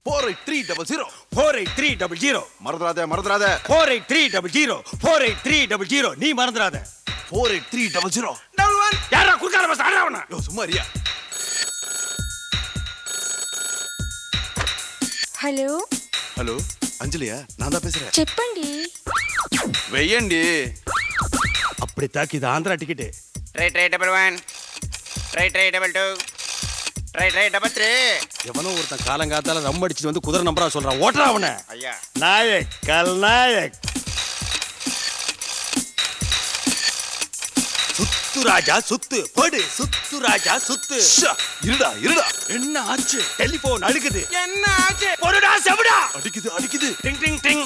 Four eight three double zero four eight three double zero மறந்துடாத மறந்துடாத four eight three double zero four eight three double zero நீ மறந்துடாத four eight three double zero double one யாரா குறுக்கால bus ஆடுறவனா யோ சும்மா Riya hello hello అంజలియా నాదా పేசுறேன் చెప్పండి వెయ్యండి அப்படி தாக்கி இது Andhra ticket three three double one three three double two three three double three எவனோ ஒருத்தன் காலங்காத்தால ரம் அடிச்சுட்டு வந்து குதிரை நம்பரா சொல்றான் ஓட்டுறா அவனை అయ్యా நாயக் கல் நாயக் சுத்து ராஜா சுத்து படு சுத்து ராஜா சுத்து ஷா, இருடா இருடா என்ன ஆச்சு டெலிபோன் அழுகுது ఎన్న ఆచే பொருடா செவிடா அடிக்குது அடிக்குது டிங் டிங் டிங்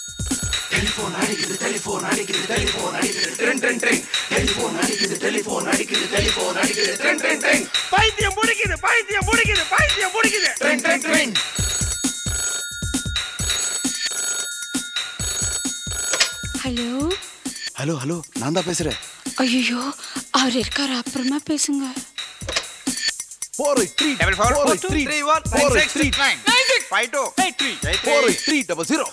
பைத்தியம் முடிக்குது பைத்தியம் முடிக்குது பைத்தியம் முடிக்குது ஹலோ ஹலோ ஹலோ நான் தான் பேசுறேன் ஐயோ அவர் இருக்காரு அப்புறமா பேசுங்க four eight three double four four four eight two three three one four nine eight six three nine nine six five two eight three eight four eight three double zero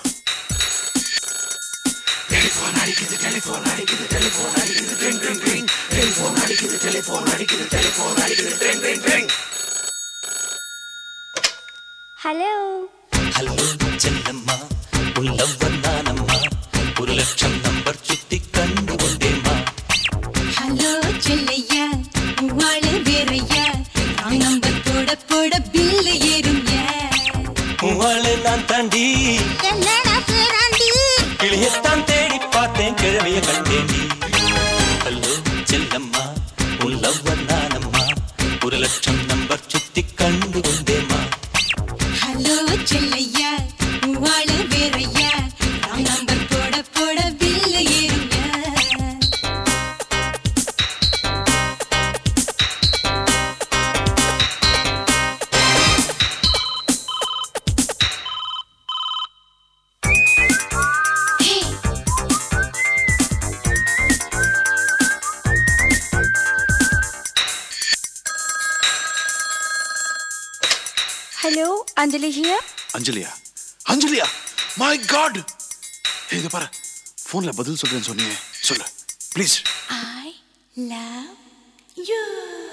hello hello చెల్లమ్మా உள்ளவர் நானம்மா ஒரு லட்சம் number சுத்தி கண்டு கொண்டேம்மா hello Chellaiah உவாள வேறையா நான் number போட போட பில்லு ஏறும்யா உவாளை நான் தாண்டி என்னடா பேராண்டி கிளியத்தான் தேடி பார்த்தேன் கிழவிய கண்டேண்டி ஹலோ செல்லம்மா உள்ளவர் நானம்மா ஒரு லட்சம் நம்பர் சுத்தி கண்டு கொண்டேம்மா ஹலோ செல்லையா உவாள வேறையா நான் நம்பர் போட போட பில்லு ஏறும்யா ஹலோ அஞ்சலி ஹியர் அஞ்சலியா அஞ்சலியா மை காட் இது பாரு ஃபோன்ல பதில் சொல்றேன்னு சொன்னியே சொல்லு ப்ளீஸ் ஐ லவ் யூ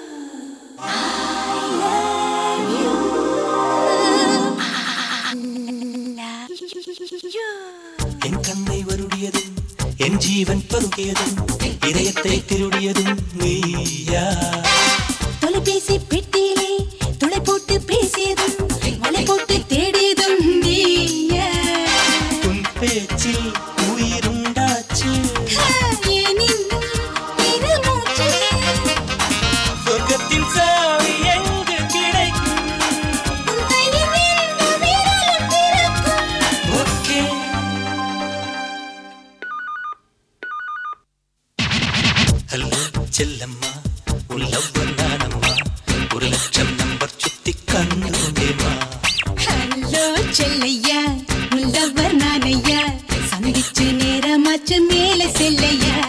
என் கண்ணை வருடியதும் என் ஜீவன் பருகியதும் இதயத்தை திருடியதும் நீயா தொலைபேசி பெட்டியிலே துளை போட்டு பேசியதும் வலை போட்டு தேடியதும் நீயா உன் பேச்சில் உயிருண்டாச்சு ஏன் இன்னும் இருமூச்சு? சொர்க்கத்தின் சாவி எங்கு கிடைக்கும் உன் கையில் இந்த விரலும் திறக்கும். ஓகே ஹலோ செல்லம்மா உன் லவ்வர் நானம்மா ஒரு லட்சம் நம்பர் சுத்தி கண்ணு கொண்டேம்மா ஹலோ செல்லையா உள்ளவர் நானையா சந்திச்சு நேரமாச்சு மேல செல்லையா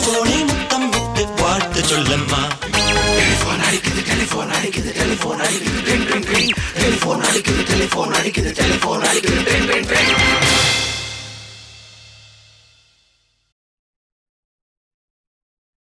டெலிபோனை முத்தம் விட்டு வாழ்த்து சொல்லம்மா டெலிபோன் அடிக்குது டெலிபோன் அடிக்குது டெலிபோன் அடிக்குது ட்ரிங் ட்ரிங் ட்ரிங் டெலிபோன் அடிக்குது டெலிபோன் அடிக்குது டெலிபோன் அடிக்குது ட்ரிங் ட்ரிங் ட்ரிங்